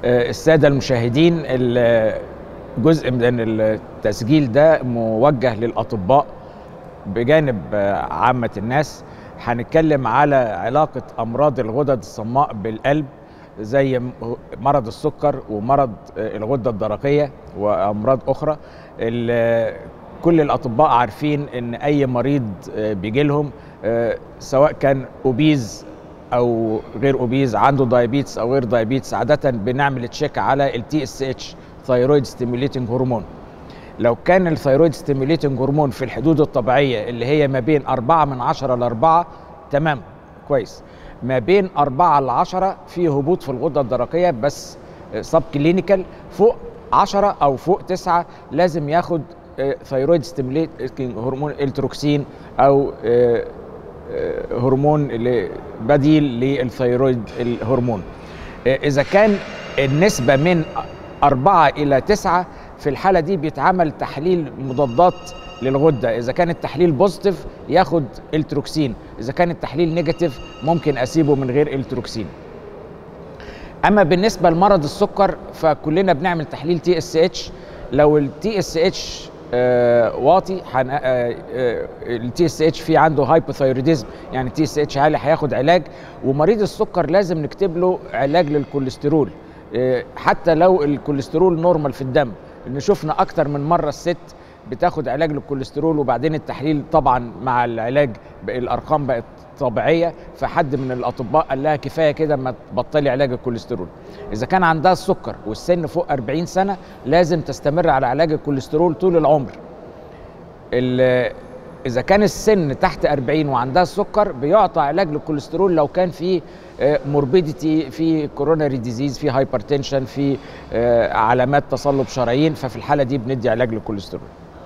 الساده المشاهدين جزء من التسجيل ده موجه للاطباء بجانب عامه الناس هنتكلم على علاقه امراض الغدد الصماء بالقلب زي مرض السكر ومرض الغده الدرقيه وامراض اخرى كل الاطباء عارفين ان اي مريض بيجي لهم سواء كان اوبيز او غير اوبيز عنده دايابيتس او غير دايابيتس عاده بنعمل تشيك على التي اس اتش ثايرويد ستيميوليتنج هرمون لو كان الثايرويد ستيميوليتنج هرمون في الحدود الطبيعيه اللي هي ما بين 4 من 10 ل 4 تمام كويس ما بين 4 ل 10 في هبوط في الغده الدرقيه بس سب كلينيكال فوق 10 او فوق 9 لازم ياخد ثايرويد ستيميوليتنج هرمون التروكسين او هرمون بديل للثيرويد الهرمون اذا كان النسبه من 4 الى 9 في الحاله دي بيتعمل تحليل مضادات للغده اذا كان التحليل بوزيتيف ياخد التروكسين اذا كان التحليل نيجاتيف ممكن اسيبه من غير التروكسين اما بالنسبه لمرض السكر فكلنا بنعمل تحليل تي اس اتش لو التي اس اتش آه واطي التي اس اتش في عنده هايبوثايروديزم يعني التي اس اتش عالي هياخد علاج ومريض السكر لازم نكتب له علاج للكوليسترول آه حتى لو الكوليسترول نورمال في الدم لان شفنا اكتر من مره الست بتاخد علاج للكوليسترول وبعدين التحليل طبعا مع العلاج الارقام بقت طبيعيه فحد من الاطباء قال لها كفايه كده ما تبطلي علاج الكوليسترول اذا كان عندها السكر والسن فوق 40 سنه لازم تستمر على علاج الكوليسترول طول العمر اذا كان السن تحت 40 وعندها السكر بيعطى علاج للكوليسترول لو كان في موربيديتي في كوروناري ديزيز في هايبرتنشن في علامات تصلب شرايين ففي الحاله دي بندي علاج للكوليسترول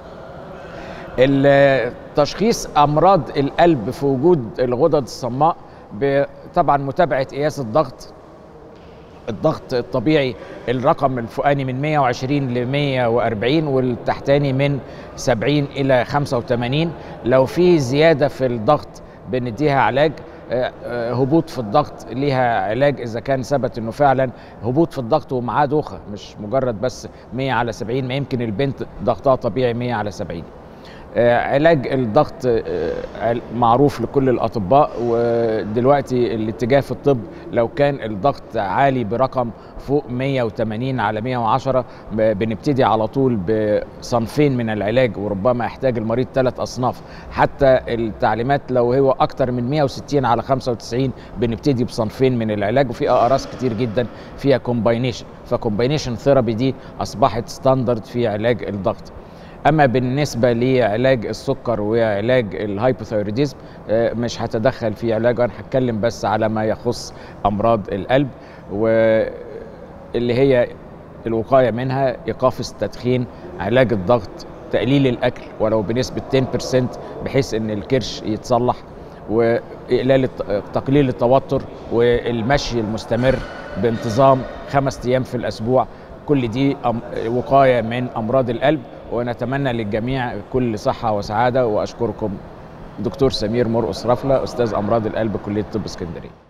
تشخيص امراض القلب في وجود الغدد الصماء طبعا متابعه قياس الضغط الضغط الطبيعي الرقم الفوقاني من 120 ل 140 والتحتاني من 70 الى 85 لو في زياده في الضغط بنديها علاج هبوط في الضغط ليها علاج اذا كان ثبت انه فعلا هبوط في الضغط ومعاه دوخه مش مجرد بس 100 على 70 ما يمكن البنت ضغطها طبيعي 100 على 70 علاج الضغط معروف لكل الاطباء ودلوقتي الاتجاه في الطب لو كان الضغط عالي برقم فوق 180 على 110 بنبتدي على طول بصنفين من العلاج وربما يحتاج المريض ثلاث اصناف حتى التعليمات لو هو اكتر من 160 على 95 بنبتدي بصنفين من العلاج وفي اقراص كتير جدا فيها كومباينيشن فكومباينيشن ثيرابي دي اصبحت ستاندرد في علاج الضغط اما بالنسبه لعلاج السكر وعلاج الهايبوثايروديزم مش هتدخل في علاجه انا هتكلم بس على ما يخص امراض القلب واللي هي الوقايه منها ايقاف التدخين علاج الضغط تقليل الاكل ولو بنسبه 10% بحيث ان الكرش يتصلح واقلال تقليل التوتر والمشي المستمر بانتظام خمس ايام في الاسبوع كل دي وقايه من امراض القلب ونتمنى للجميع كل صحه وسعاده واشكركم دكتور سمير مرقص رفله استاذ امراض القلب كليه طب اسكندريه